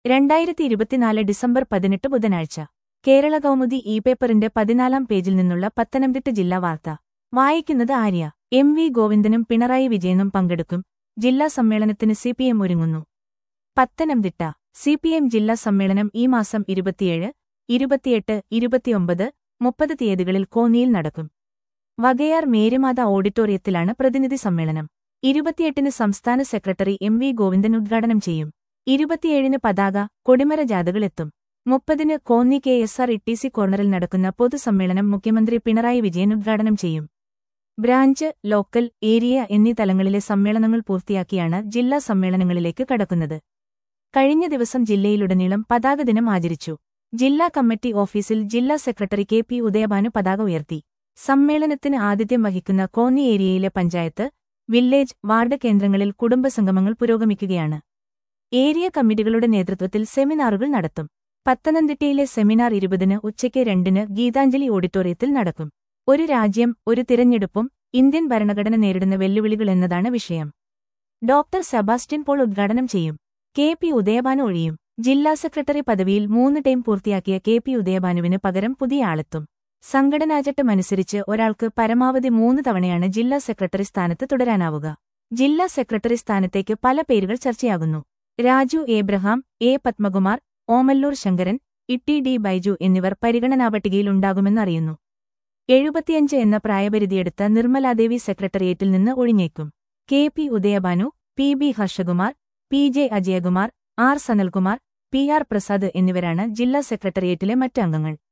രണ്ടായിരത്തി ഇരുപത്തിനാല് ഡിസംബർ പതിനെട്ട് ബുധനാഴ്ച കേരള കൗമുദി ഇ പേപ്പറിന്റെ പതിനാലാം പേജിൽ നിന്നുള്ള പത്തനംതിട്ട ജില്ലാ വാർത്ത വായിക്കുന്നത് ആര്യ എം വി ഗോവിന്ദനും പിണറായി വിജയനും പങ്കെടുക്കും ജില്ലാ സമ്മേളനത്തിന് സിപിഎം ഒരുങ്ങുന്നു പത്തനംതിട്ട സിപിഎം ജില്ലാ സമ്മേളനം ഈ മാസം ഇരുപത്തിയേഴ് ഇരുപത്തിയെട്ട് ഇരുപത്തിയൊമ്പത് മുപ്പത് തീയതികളിൽ കോന്നിയിൽ നടക്കും വകയാർ മേരുമാത ഓഡിറ്റോറിയത്തിലാണ് പ്രതിനിധി സമ്മേളനം ഇരുപത്തിയെട്ടിന് സംസ്ഥാന സെക്രട്ടറി എം വി ഗോവിന്ദൻ ഉദ്ഘാടനം ചെയ്യും ഇരുപത്തിയേഴിന് പതാക കൊടിമര ജാഥകളെത്തും മുപ്പതിന് Konni K S R T C കോർണറിൽ നടക്കുന്ന പൊതുസമ്മേളനം മുഖ്യമന്ത്രി പിണറായി വിജയൻ ഉദ്ഘാടനം ചെയ്യും ബ്രാഞ്ച് ലോക്കൽ ഏരിയ എന്നീ തലങ്ങളിലെ സമ്മേളനങ്ങൾ പൂർത്തിയാക്കിയാണ് ജില്ലാ സമ്മേളനങ്ങളിലേക്ക് കടക്കുന്നത് കഴിഞ്ഞ ദിവസം ജില്ലയിലുടനീളം പതാക ദിനം ആചരിച്ചു ജില്ലാ കമ്മിറ്റി ഓഫീസിൽ ജില്ലാ സെക്രട്ടറി കെ പി ഉദയഭാനു പതാക ഉയർത്തി സമ്മേളനത്തിന് ആതിഥ്യം വഹിക്കുന്ന കോന്നി ഏരിയയിലെ പഞ്ചായത്ത് വില്ലേജ് വാർഡ് കേന്ദ്രങ്ങളിൽ കുടുംബസംഗമങ്ങൾ പുരോഗമിക്കുകയാണ് ഏരിയ കമ്മിറ്റികളുടെ നേതൃത്വത്തിൽ സെമിനാറുകൾ നടത്തും പത്തനംതിട്ടയിലെ സെമിനാർ ഇരുപതിന് ഉച്ചയ്ക്ക് രണ്ടിന് ഗീതാഞ്ജലി ഓഡിറ്റോറിയത്തിൽ നടക്കും ഒരു രാജ്യം ഒരു തിരഞ്ഞെടുപ്പും ഇന്ത്യൻ ഭരണഘടന നേരിടുന്ന വെല്ലുവിളികൾ എന്നതാണ് വിഷയം ഡോക്ടർ സെബാസ്റ്റ്യൻ പോൾ ഉദ്ഘാടനം ചെയ്യും കെ പി ഉദയഭാനു ഒഴിയും ജില്ലാ സെക്രട്ടറി പദവിയിൽ മൂന്ന് ടൈം പൂർത്തിയാക്കിയ കെ പി ഉദയഭാനുവിന് പകരം പുതിയ ആളെത്തും സംഘടനാചട്ടമനുസരിച്ച് ഒരാൾക്ക് പരമാവധി മൂന്ന് തവണയാണ് ജില്ലാ സെക്രട്ടറി സ്ഥാനത്ത് തുടരാനാവുക ജില്ലാ സെക്രട്ടറി സ്ഥാനത്തേക്ക് പല പേരുകൾ ചർച്ചയാകുന്നു Raju Abraham A Padmakumar Omallur Sankaran T D Baiju എന്നിവർ പരിഗണനാ പട്ടികയിൽ ഉണ്ടാകുമെന്നറിയുന്നു എഴുപത്തിയഞ്ച് എന്ന പ്രായപരിധിയെടുത്ത നിർമ്മലാദേവി സെക്രട്ടേറിയറ്റിൽ നിന്ന് ഒഴിഞ്ഞേക്കും K P Udayabhanu P B Harshakumar P J Ajayakumar R Sanalkumar P R Prasad എന്നിവരാണ് ജില്ലാ സെക്രട്ടേറിയറ്റിലെ മറ്റ് അംഗങ്ങൾ